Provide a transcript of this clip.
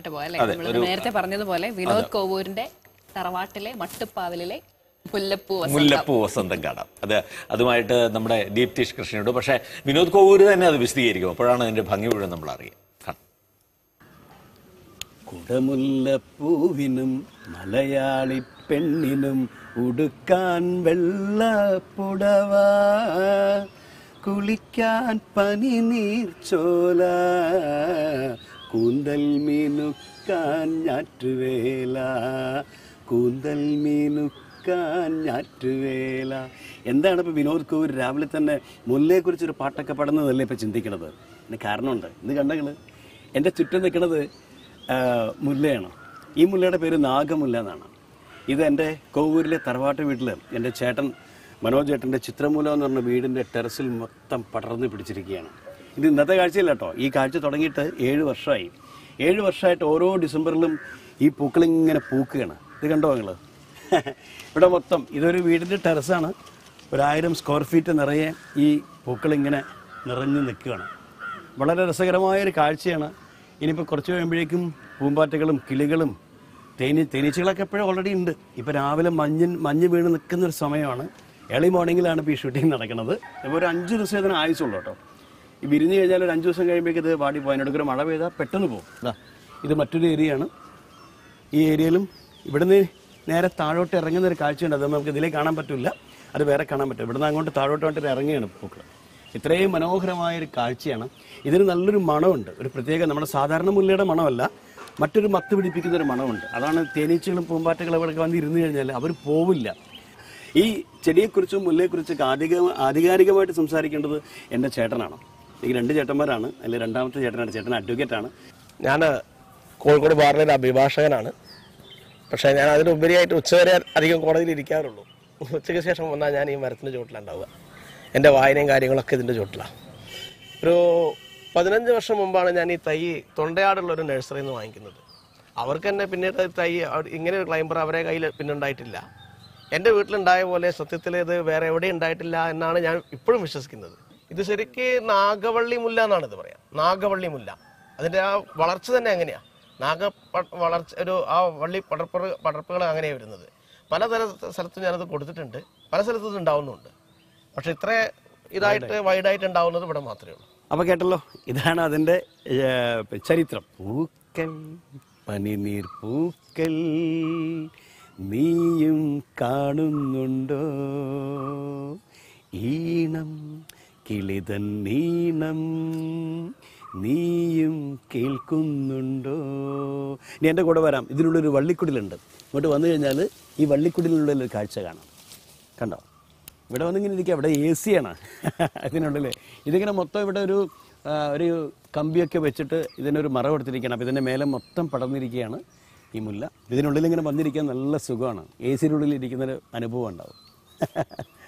തറവാട്ടിലോട്ട് പോകാം അല്ലേ നമ്മൾ നേരത്തെ പറഞ്ഞതുപോലെ വിനോദ് കോവൂരിന്റെ തറവാട്ടിലെ മട്ടുപ്പാവിലെ മുല്ലപ്പൂ വസന്തം. മുല്ലപ്പൂ വസന്തം കാണാം അത് അതുമായിട്ട് നമ്മുടെ ദീപ്തീഷ് കൃഷ്ണനുണ്ട് പക്ഷേ വിനോദ് കോവൂര് തന്നെ അത് വിശദീകരിക്കും അപ്പോഴാണ് അതിന്റെ ഭംഗി മുഴുവൻ നമ്മൾ അറിയുക കാണാം കുടമുല്ലപ്പൂവിനും മലയാളി പെണ്ണിനും ഉടുക്കാൻ വെള്ളപ്പുടവ കുളിക്കാൻ പനിനീർ ചോല കൂന്തൽ മീനുക്കാൻ ഞാറ്റുവേല കൂന്തൽ മീനുക്കാൻ ഞാറ്റുവേല എന്താണ് ഇപ്പോൾ വിനോദ് കോവൂർ രാവിലെ തന്നെ മുല്ലയെക്കുറിച്ചൊരു പാട്ടൊക്കെ പാടുന്നതല്ലേ ഇപ്പോൾ ചിന്തിക്കണത് അതിന് കാരണമുണ്ട് ഇത് കണ്ടങ്ങള് എൻ്റെ ചുറ്റും നിൽക്കുന്നത് ആ, മുല്ലയാണ് ഈ മുല്ലയുടെ പേര് നാഗമുല്ല എന്നാണ് ഇത് എൻ്റെ കോവൂരിലെ തറവാട്ട് വീട്ടിൽ എൻ്റെ ചേട്ടൻ മനോജ് ചേട്ടൻ്റെ ചിത്രമൂല എന്ന് പറഞ്ഞ വീടിൻ്റെ ടെറസിൽ മൊത്തം പടർന്നു പിടിച്ചിരിക്കുകയാണ് ഇത് ഇന്നത്തെ കാഴ്ചയില്ല കേട്ടോ ഈ കാഴ്ച തുടങ്ങിയിട്ട് ഏഴ് വർഷമായി ഏഴ് വർഷമായിട്ട് ഓരോ ഡിസംബറിലും ഈ പൂക്കളിങ്ങനെ പൂക്കുകയാണ് ഇത് കണ്ടോ നിങ്ങൾ ഇവിടെ മൊത്തം ഇതൊരു വീടിൻ്റെ ടെറസാണ് ഒരായിരം സ്ക്വയർ ഫീറ്റ് നിറയെ ഈ പൂക്കളിങ്ങനെ നിറഞ്ഞു നിൽക്കുകയാണ് വളരെ രസകരമായ ഒരു കാഴ്ചയാണ് ഇനിയിപ്പോൾ കുറച്ച് കഴിയുമ്പോഴേക്കും പൂമ്പാറ്റകളും കിളികളും തേനി തേനീച്ചകളൊക്കെ എപ്പോഴും ഓൾറെഡി ഉണ്ട് ഇപ്പോൾ രാവിലെ മഞ്ഞിൻ മഞ്ഞ് വീണ് നിൽക്കുന്ന ഒരു സമയമാണ് ഏർലി മോർണിംഗിലാണ് ഇപ്പോൾ ഈ ഷൂട്ടിംഗ് നടക്കുന്നത് ഇപ്പോൾ ഒരു അഞ്ച് ദിവസം ഇതിന് ആയുസുള്ളൂ കേട്ടോ ഈ വിരിഞ്ഞ് കഴിഞ്ഞാൽ ഒരു അഞ്ച് ദിവസം കഴിയുമ്പോഴേക്ക് ഇത് വാടി പോകാൻ ഒരു മഴ പെയ്താൽ പെട്ടെന്ന് പോകും ഇതാ ഇത് മറ്റൊരു ഏരിയയാണ് ഈ ഏരിയയിലും ഇവിടുന്ന് നേരെ താഴോട്ട് ഇറങ്ങുന്ന ഒരു കാഴ്ചയുണ്ട് അത് നമുക്ക് ഇതിലേക്ക് കാണാൻ പറ്റില്ല അത് വേറെ കാണാൻ പറ്റും ഇവിടുന്ന് അങ്ങോട്ട് താഴോട്ട് വേണ്ടിട്ട് ഇറങ്ങുകയാണ് പൂക്കൾ ഇത്രയും മനോഹരമായ ഒരു കാഴ്ചയാണ് ഇതിന് നല്ലൊരു മണമുണ്ട് ഒരു പ്രത്യേക നമ്മുടെ സാധാരണ മുല്ലയുടെ മണമല്ല മറ്റൊരു മത്ത് പിടിപ്പിക്കുന്ന ഒരു മണമുണ്ട് അതാണ് തേനീച്ചകളും പൂമ്പാറ്റകളും അവിടെ വന്ന് ഇരുന്ന് കഴിഞ്ഞാൽ അവർ പോവില്ല ഈ ചെടിയെക്കുറിച്ചും മുല്ലയെക്കുറിച്ചൊക്കെ ആധിക ആധികാരികമായിട്ട് സംസാരിക്കേണ്ടത് എൻ്റെ ചേട്ടനാണ് ഈ രണ്ട് ചേട്ടന്മാരാണ് അതിൽ രണ്ടാമത്തെ ചേട്ടനാണ് ചേട്ടൻ അഡ്വക്കേറ്റാണ് ഞാൻ കോഴിക്കോട് ബാറിലെ ഒരു അഭിഭാഷകനാണ് പക്ഷേ ഞാൻ അതിനുപരിയായിട്ട് ഉച്ചവരെ അധികം കോടതിയിൽ ഇരിക്കാറുള്ളൂ ഉച്ചയ്ക്ക് ശേഷം വന്നാൽ ഞാൻ ഈ മരത്തിൻ്റെ ചുവട്ടിലുണ്ടാവുക എൻ്റെ വായനയും കാര്യങ്ങളൊക്കെ ഇതിൻ്റെ ചുവട്ടിലാണ് ഒരു പതിനഞ്ച് വർഷം മുമ്പാണ് ഞാൻ ഈ തൈ തൊണ്ടയാടുള്ള ഒരു നഴ്സറിയിൽ നിന്ന് വാങ്ങിക്കുന്നത് അവർക്ക് തന്നെ പിന്നീട് തൈ അവർ- ഇങ്ങനെ ഒരു ക്ലൈംബർ അവരെ കയ്യിൽ പിന്നെ ഉണ്ടായിട്ടില്ല എൻ്റെ വീട്ടിലുണ്ടായ പോലെ സത്യത്തിൽ ഇത് വേറെ എവിടെയും ഉണ്ടായിട്ടില്ല എന്നാണ് ഞാൻ ഇപ്പോഴും വിശ്വസിക്കുന്നത് ഇത് ശരിക്ക് നാഗവള്ളി മുല്ല എന്നാണ് ഇത് പറയാം നാഗവള്ളി മുല്ല അതിൻ്റെ ആ വളർച്ച തന്നെ എങ്ങനെയാ നാഗ പ- വളർച്ച ഒരു ആ വള്ളി പടർപ്പ് പടർപ്പുകൾ അങ്ങനെയാണ് വരുന്നത് പലതര സ്ഥലത്തും ഞാനത് കൊടുത്തിട്ടുണ്ട് പല സ്ഥലത്തും ഇത് ഉണ്ടാവുന്നുണ്ട് പക്ഷെ ഇത്ര ഇതായിട്ട് വൈഡായിട്ട് ഉണ്ടാവുന്നത് ഇവിടെ മാത്രമേ ഉള്ളൂ അപ്പോൾ കേട്ടല്ലോ ഇതാണ് അതിൻ്റെ ഏർ, ചരിത്രം പൂക്കൾ പനിനീർ പൂക്കൾ നീയും കാണുന്നുണ്ടോ ഈണം കിളിതൻ നീണം നീയും കേൾക്കുന്നുണ്ടോ ഇനി എൻ്റെ കൂടെ വരാം ഇതിനുള്ളൊരു വള്ളിക്കുടിലുണ്ട് ഇങ്ങോട്ട് വന്നു കഴിഞ്ഞാൽ ഈ വള്ളിക്കുടിലുള്ള ഒരു കാഴ്ച കാണാം കണ്ടോ ഇവിടെ വന്നിങ്ങനെ ഇരിക്കുക ഇവിടെ എ സി ആണ് ഇതിനുള്ളിൽ ഇതിങ്ങനെ മൊത്തം ഇവിടെ ഒരു ആ, ഒരു കമ്പിയൊക്കെ വെച്ചിട്ട് ഇതിനൊരു മറ കൊടുത്തിരിക്കുകയാണ് അപ്പോൾ ഇതിൻ്റെ മേലെ മൊത്തം പടർന്നിരിക്കുകയാണ് ഈ മുല്ല ഇതിനുള്ളിൽ ഇങ്ങനെ വന്നിരിക്കാൻ നല്ല സുഖമാണ് എ സിയുടെ ഉള്ളിൽ ഇരിക്കുന്നൊരു അനുഭവം ഉണ്ടാവും